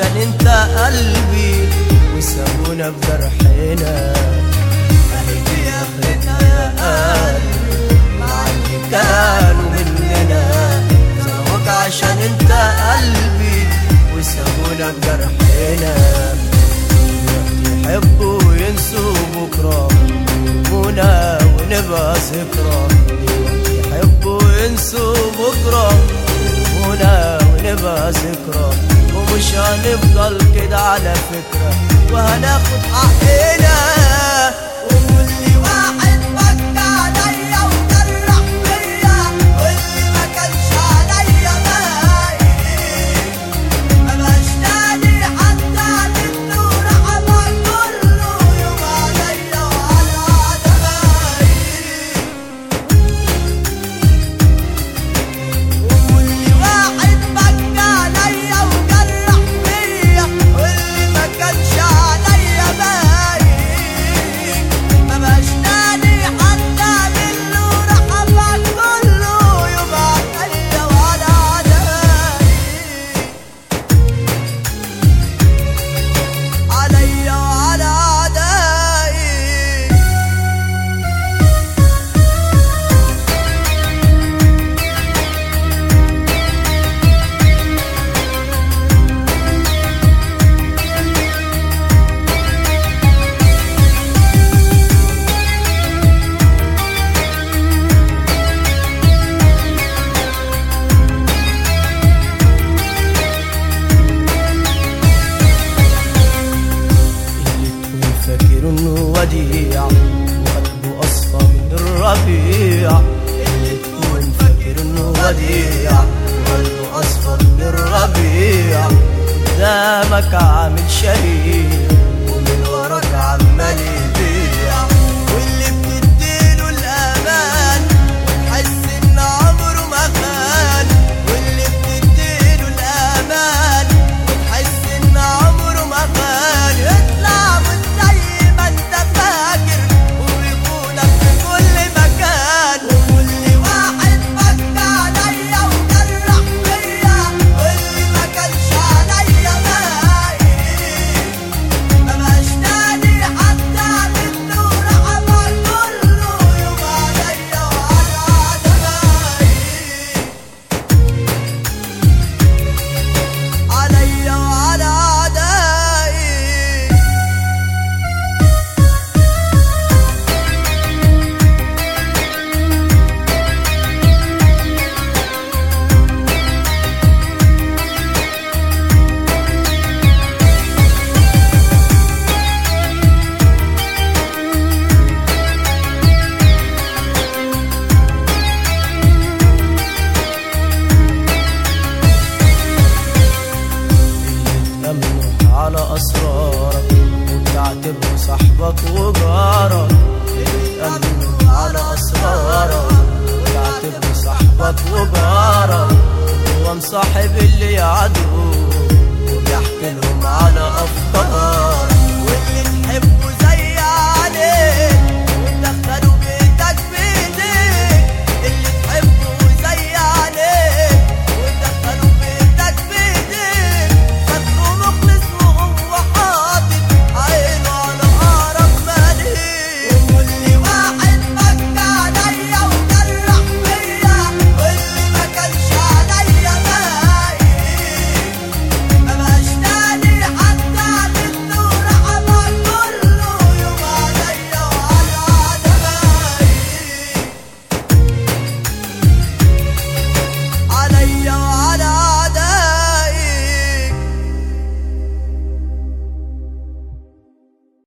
عشان انت قلبي وسابونا بجرحنا اهي دي اخرتنا يا قلبي مع اللي كانوا مننا ظلموك عشان انت قلبي وسابونا بجرحنا يحبوا ينسوا بكرة همومنا ونبقى ذكرى يحبوا ينسوا بكرة همومنا ونبقى ذكرى ومش هنفضل كده على فكرة وهناخد حقنا واللي واحد بكى عليا وجرح فيا واللي ما كانش عليا باين ما بقاش تاني حتى منه رحمة كله يوم عليا وعلى دماغي واللي واحد بكى عليا وجرح فيا واللي ما كانش عليا باين ما بقاش تاني حتى منه رحمة كله يوم عليا وعلى دماغي عليا وعلى أعدائي اللي تكون فاكر انه وديع وقلبه اصفى من الربيع اللي تكون فاكر انه وديع وقلبه اصفى من الربيع قدامك عامل شريك ومن وراك عمال يبيع واللي بتديله الأمان وتحس إن عمره ما خان واللي بتديله الأمان وتحس إن عمره ما خان يطلع مش زي ما أنت فاكر ويخونك في كل مكان واللي واحد بكى عليا وجرح فيا واللي ما كانش عليا باين ما بقاش تاني حتى منه رحمة كله يوم عليا وعلى دماغي عليا وعلى أعدائي اللي تأمنك على أسرارك وتعتبره صاحبك وجارك اللي تأمنك على أسرارك وتعتبره صاحبك وجارك هو مصاحب اللي يعدو